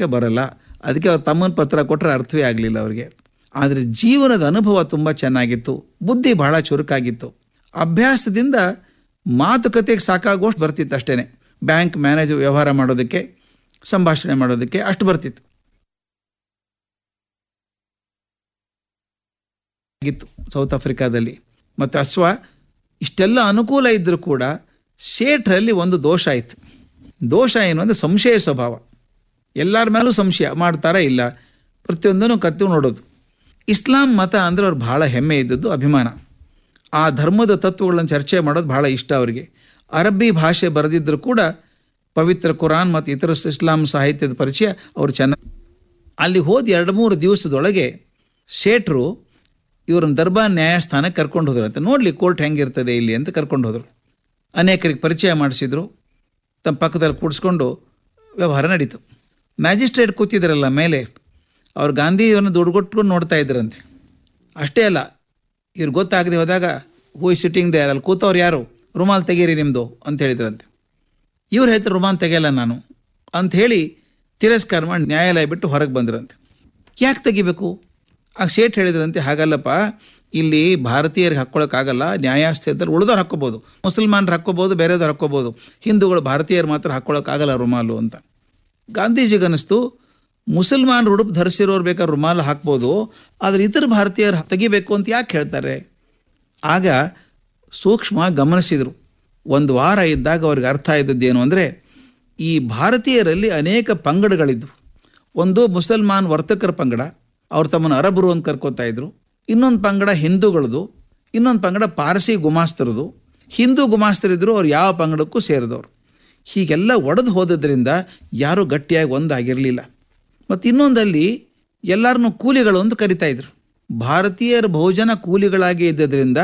ಮಾಡೋಕ್ಕೆ ಬರಲ್ಲ ಅದಕ್ಕೆ ಅವ್ರು ತಮ್ಮನ ಪತ್ರ ಕೊಟ್ಟರೆ ಅರ್ಥವೇ ಆಗಲಿಲ್ಲ ಅವ್ರಿಗೆ ಆದರೆ ಜೀವನದ ಅನುಭವ ತುಂಬ ಚೆನ್ನಾಗಿತ್ತು ಬುದ್ಧಿ ಬಹಳ ಚುರುಕಾಗಿತ್ತು ಅಭ್ಯಾಸದಿಂದ ಮಾತುಕತೆಗೆ ಸಾಕಾಗುವಷ್ಟು ಬರ್ತಿತ್ತು ಅಷ್ಟೇ ಬ್ಯಾಂಕ್ ಮ್ಯಾನೇಜ್ ವ್ಯವಹಾರ ಮಾಡೋದಕ್ಕೆ ಸಂಭಾಷಣೆ ಮಾಡೋದಕ್ಕೆ ಅಷ್ಟು ಬರ್ತಿತ್ತು ಆಗಿತ್ತು ಸೌತ್ ಆಫ್ರಿಕಾದಲ್ಲಿ ಮತ್ತು ಅಶ್ವ ಇಷ್ಟೆಲ್ಲ ಅನುಕೂಲ ಇದ್ದರೂ ಕೂಡ ಶೇಠರಲ್ಲಿ ಒಂದು ದೋಷ ಆಯಿತು ದೋಷ ಏನು ಅಂದರೆ ಸಂಶಯ ಸ್ವಭಾವ ಎಲ್ಲರ ಮೇಲೂ ಸಂಶಯ ಮಾಡ್ತಾರಾ ಇಲ್ಲ ಪ್ರತಿಯೊಂದನ್ನು ಕತ್ತು ನೋಡೋದು ಇಸ್ಲಾಂ ಮತ ಅಂದರೆ ಅವ್ರು ಭಾಳ ಹೆಮ್ಮೆ ಇದ್ದದ್ದು ಅಭಿಮಾನ ಆ ಧರ್ಮದ ತತ್ವಗಳನ್ನು ಚರ್ಚೆ ಮಾಡೋದು ಭಾಳ ಇಷ್ಟ ಅವರಿಗೆ ಅರಬ್ಬಿ ಭಾಷೆ ಬರೆದಿದ್ದರೂ ಕೂಡ ಪವಿತ್ರ ಕುರಾನ್ ಮತ್ತು ಇತರ ಇಸ್ಲಾಂ ಸಾಹಿತ್ಯದ ಪರಿಚಯ ಅವರು ಚೆನ್ನಾಗಿ ಅಲ್ಲಿ ಹೋದ ಎರಡು ಮೂರು ದಿವಸದೊಳಗೆ ಶೇಟ್ರು ಇವ್ರನ್ನ ದರ್ಬಾರ್ ನ್ಯಾಯಸ್ಥಾನಕ್ಕೆ ಕರ್ಕೊಂಡು ಹೋದ್ರಂತೆ ನೋಡಲಿ ಕೋರ್ಟ್ ಹೆಂಗಿರ್ತದೆ ಇಲ್ಲಿ ಅಂತ ಕರ್ಕೊಂಡು ಹೋದರು ಅನೇಕರಿಗೆ ಪರಿಚಯ ಮಾಡಿಸಿದ್ರು ತಮ್ಮ ಪಕ್ಕದಲ್ಲಿ ಕೂಡಿಸ್ಕೊಂಡು ವ್ಯವಹಾರ ನಡೀತು ಮ್ಯಾಜಿಸ್ಟ್ರೇಟ್ ಕೂತಿದ್ರಲ್ಲ ಮೇಲೆ ಅವ್ರು ಗಾಂಧಿಯನ್ನು ದುಡ್ಡು ನೋಡ್ತಾ ಇದ್ರಂತೆ ಅಷ್ಟೇ ಅಲ್ಲ ಇವ್ರು ಗೊತ್ತಾಗದೆ ಹೋದಾಗ ಹೂ ಇಸ್ ಸಿಟ್ಟಿಂಗ್ ದೇ ಅಲ್ಲಿ ಕೂತವ್ರು ಯಾರು ರುಮಾಲ್ ತೆಗೀರಿ ನಿಮ್ಮದು ಅಂತ ಹೇಳಿದ್ರಂತೆ ಇವ್ರು ಹೇಳ್ತಾರೆ ರುಮಾಲ್ ತೆಗೆಯಲ್ಲ ನಾನು ಅಂತ ಹೇಳಿ ತಿರಸ್ಕಾರ ಮಾಡಿ ನ್ಯಾಯಾಲಯ ಬಿಟ್ಟು ಹೊರಗೆ ಬಂದ್ರಂತೆ ಯಾಕೆ ತೆಗಿಬೇಕು ಆಗ ಶೇಟ್ ಹೇಳಿದ್ರಂತೆ ಹಾಗಲ್ಲಪ್ಪ ಇಲ್ಲಿ ಭಾರತೀಯರಿಗೆ ಹಾಕ್ಕೊಳಕ್ಕಾಗಲ್ಲ ನ್ಯಾಯಾಸ್ಥಾನದಲ್ಲಿ ಉಳಿದವ್ರು ಹಾಕ್ಕೋಬೋದು ಮುಸಲ್ಮಾನರು ಹಾಕ್ಕೋಬೋದು ಬೇರೆದವ್ರು ಹಾಕ್ಕೋಬೋದು ಹಿಂದೂಗಳು ಭಾರತೀಯರು ಮಾತ್ರ ಹಾಕ್ಕೊಳಕ್ಕಾಗಲ್ಲ ರುಮಾಲು ಅಂತ ಗಾಂಧೀಜಿಗೆ ಅನ್ನಿಸ್ತು ಮುಸಲ್ಮಾನರು ಉಡುಪು ಧರಿಸಿರೋರು ಬೇಕಾದ್ರೆ ರುಮಾಲು ಹಾಕ್ಬೋದು ಆದರೆ ಇತರ ಭಾರತೀಯರು ತೆಗಿಬೇಕು ಅಂತ ಯಾಕೆ ಹೇಳ್ತಾರೆ ಆಗ ಸೂಕ್ಷ್ಮ ಗಮನಿಸಿದರು ಒಂದು ವಾರ ಇದ್ದಾಗ ಅವ್ರಿಗೆ ಅರ್ಥ ಆಯ್ತದ್ದೇನು ಅಂದರೆ ಈ ಭಾರತೀಯರಲ್ಲಿ ಅನೇಕ ಪಂಗಡಗಳಿದ್ವು ಒಂದು ಮುಸಲ್ಮಾನ್ ವರ್ತಕರ ಪಂಗಡ ಅವ್ರು ತಮ್ಮನ್ನು ಅರಬರು ಅಂತ ಕರ್ಕೋತಾ ಇದ್ರು ಇನ್ನೊಂದು ಪಂಗಡ ಹಿಂದೂಗಳದು ಇನ್ನೊಂದು ಪಂಗಡ ಪಾರಸಿ ಗುಮಾಸ್ತರದು ಹಿಂದೂ ಗುಮಾಸ್ತರಿದ್ರು ಅವ್ರು ಯಾವ ಪಂಗಡಕ್ಕೂ ಸೇರಿದವರು ಹೀಗೆಲ್ಲ ಒಡೆದು ಹೋದದ್ರಿಂದ ಯಾರೂ ಗಟ್ಟಿಯಾಗಿ ಒಂದಾಗಿರಲಿಲ್ಲ ಮತ್ತು ಇನ್ನೊಂದಲ್ಲಿ ಎಲ್ಲರನ್ನೂ ಕೂಲಿಗಳು ಅಂತ ಕರಿತಾ ಇದ್ರು ಭಾರತೀಯರ ಬಹುಜನ ಕೂಲಿಗಳಾಗಿ ಇದ್ದದ್ರಿಂದ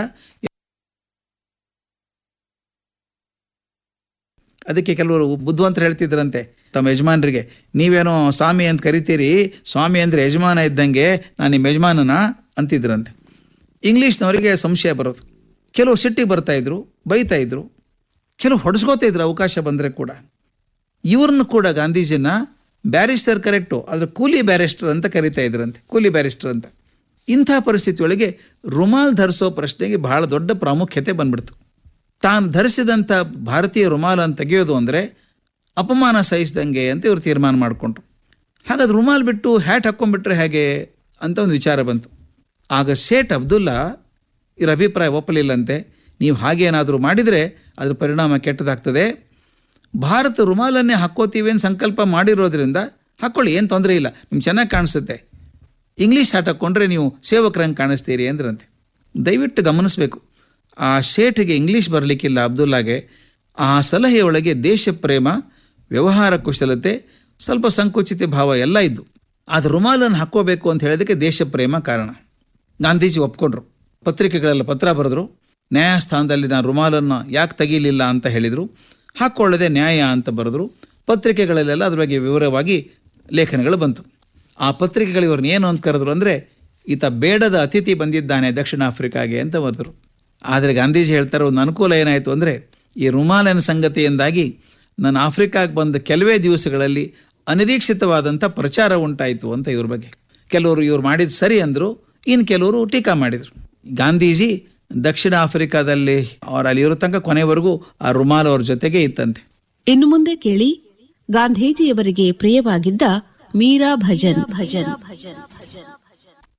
ಅದಕ್ಕೆ ಕೆಲವರು ಬುದ್ಧಿವಂತರು ಹೇಳ್ತಿದ್ರಂತೆ ತಮ್ಮ ಯಜಮಾನರಿಗೆ ನೀವೇನೋ ಸ್ವಾಮಿ ಅಂತ ಕರಿತೀರಿ ಸ್ವಾಮಿ ಅಂದರೆ ಯಜಮಾನ ಇದ್ದಂಗೆ ನಾನು ನಿಮ್ಮ ಯಜಮಾನನ ಅಂತಿದ್ರಂತೆ ಇಂಗ್ಲೀಷ್ನವರಿಗೆ ಸಂಶಯ ಬರೋದು ಕೆಲವು ಸಿಟ್ಟಿಗೆ ಬರ್ತಾಯಿದ್ರು ಬೈತಾ ಇದ್ರು ಕೆಲವು ಹೊಡೆಸ್ಕೋತಾ ಇದ್ರು ಅವಕಾಶ ಬಂದರೆ ಕೂಡ ಇವ್ರನ್ನ ಕೂಡ ಗಾಂಧೀಜಿನ ಬ್ಯಾರಿಸ್ಟರ್ ಕರೆಕ್ಟು ಆದರೆ ಕೂಲಿ ಬ್ಯಾರಿಸ್ಟರ್ ಅಂತ ಕರಿತಾ ಇದ್ರಂತೆ ಕೂಲಿ ಬ್ಯಾರಿಸ್ಟರ್ ಅಂತ ಇಂಥ ಪರಿಸ್ಥಿತಿಯೊಳಗೆ ರುಮಾಲ್ ಧರಿಸೋ ಪ್ರಶ್ನೆಗೆ ಬಹಳ ದೊಡ್ಡ ಪ್ರಾಮುಖ್ಯತೆ ಬಂದ್ಬಿಡ್ತು ತಾನು ಧರಿಸಿದಂಥ ಭಾರತೀಯ ರುಮಾಲನ್ನು ತೆಗೆಯೋದು ಅಂದರೆ ಅಪಮಾನ ಸಹಿಸ್ದಂಗೆ ಅಂತ ಇವರು ತೀರ್ಮಾನ ಮಾಡಿಕೊಂಡ್ರು ಹಾಗಾದ್ರೆ ರುಮಾಲ್ ಬಿಟ್ಟು ಹ್ಯಾಟ್ ಹಾಕ್ಕೊಂಡ್ಬಿಟ್ರೆ ಹೇಗೆ ಅಂತ ಒಂದು ವಿಚಾರ ಬಂತು ಆಗ ಶೇಠ್ ಅಬ್ದುಲ್ಲಾ ಇವ್ರ ಅಭಿಪ್ರಾಯ ಒಪ್ಪಲಿಲ್ಲಂತೆ ನೀವು ಹಾಗೇನಾದರೂ ಮಾಡಿದರೆ ಅದ್ರ ಪರಿಣಾಮ ಕೆಟ್ಟದಾಗ್ತದೆ ಭಾರತ ರುಮಾಲನ್ನೇ ಹಾಕ್ಕೋತೀವಿ ಅಂತ ಸಂಕಲ್ಪ ಮಾಡಿರೋದ್ರಿಂದ ಹಾಕ್ಕೊಳ್ಳಿ ಏನು ತೊಂದರೆ ಇಲ್ಲ ನಿಮ್ಗೆ ಚೆನ್ನಾಗಿ ಕಾಣಿಸುತ್ತೆ ಇಂಗ್ಲೀಷ್ ಹ್ಯಾಟ್ ಹಾಕ್ಕೊಂಡ್ರೆ ನೀವು ಸೇವಕರಂಗೆ ಕಾಣಿಸ್ತೀರಿ ಅಂದ್ರಂತೆ ದಯವಿಟ್ಟು ಗಮನಿಸಬೇಕು ಆ ಶೇಠಿಗೆ ಇಂಗ್ಲೀಷ್ ಬರಲಿಕ್ಕಿಲ್ಲ ಅಬ್ದುಲ್ಲಾಗೆ ಆ ಸಲಹೆಯೊಳಗೆ ದೇಶ ಪ್ರೇಮ ವ್ಯವಹಾರ ಕುಶಲತೆ ಸ್ವಲ್ಪ ಸಂಕುಚಿತ ಭಾವ ಎಲ್ಲ ಇದ್ದು ಆದರೆ ರುಮಾಲನ್ನು ಹಾಕ್ಕೋಬೇಕು ಅಂತ ಹೇಳೋದಕ್ಕೆ ದೇಶ ಪ್ರೇಮ ಕಾರಣ ಗಾಂಧೀಜಿ ಒಪ್ಕೊಂಡ್ರು ಪತ್ರಿಕೆಗಳೆಲ್ಲ ಪತ್ರ ಬರೆದ್ರು ನ್ಯಾಯಸ್ಥಾನದಲ್ಲಿ ನಾನು ರುಮಾಲನ್ನು ಯಾಕೆ ತೆಗೀಲಿಲ್ಲ ಅಂತ ಹೇಳಿದರು ಹಾಕ್ಕೊಳ್ಳದೆ ನ್ಯಾಯ ಅಂತ ಬರೆದ್ರು ಪತ್ರಿಕೆಗಳಲ್ಲೆಲ್ಲ ಅದ್ರ ಬಗ್ಗೆ ವಿವರವಾಗಿ ಲೇಖನಗಳು ಬಂತು ಆ ಪತ್ರಿಕೆಗಳು ಇವ್ರನ್ನ ಏನು ಅಂತ ಕರೆದ್ರು ಅಂದರೆ ಈತ ಬೇಡದ ಅತಿಥಿ ಬಂದಿದ್ದಾನೆ ದಕ್ಷಿಣ ಆಫ್ರಿಕಾಗೆ ಅಂತ ಬರೆದ್ರು ಆದರೆ ಗಾಂಧೀಜಿ ಹೇಳ್ತಾರೆ ಒಂದು ಅನುಕೂಲ ಏನಾಯಿತು ಅಂದರೆ ಈ ರುಮಾಲಿನ ಸಂಗತಿಯಿಂದಾಗಿ ನಾನು ಆಫ್ರಿಕಾಗೆ ಬಂದ ಕೆಲವೇ ದಿವಸಗಳಲ್ಲಿ ಅನಿರೀಕ್ಷಿತವಾದಂಥ ಪ್ರಚಾರ ಉಂಟಾಯಿತು ಅಂತ ಇವ್ರ ಬಗ್ಗೆ ಕೆಲವರು ಇವ್ರು ಮಾಡಿದ ಸರಿ ಅಂದರು ಇನ್ನು ಕೆಲವರು ಟೀಕಾ ಮಾಡಿದರು ಗಾಂಧೀಜಿ ದಕ್ಷಿಣ ಆಫ್ರಿಕಾದಲ್ಲಿ ಅವ್ರು ಅಲ್ಲಿ ಇರೋ ತನಕ ಕೊನೆವರೆಗೂ ಆ ರುಮಾಲ್ ಅವ್ರ ಜೊತೆಗೆ ಇತ್ತಂತೆ ಇನ್ನು ಮುಂದೆ ಕೇಳಿ ಗಾಂಧೀಜಿಯವರಿಗೆ ಪ್ರಿಯವಾಗಿದ್ದ ಮೀರಾ ಭಜನ್ ಭಜನ್ ಭಜನ್ ಭಜನ್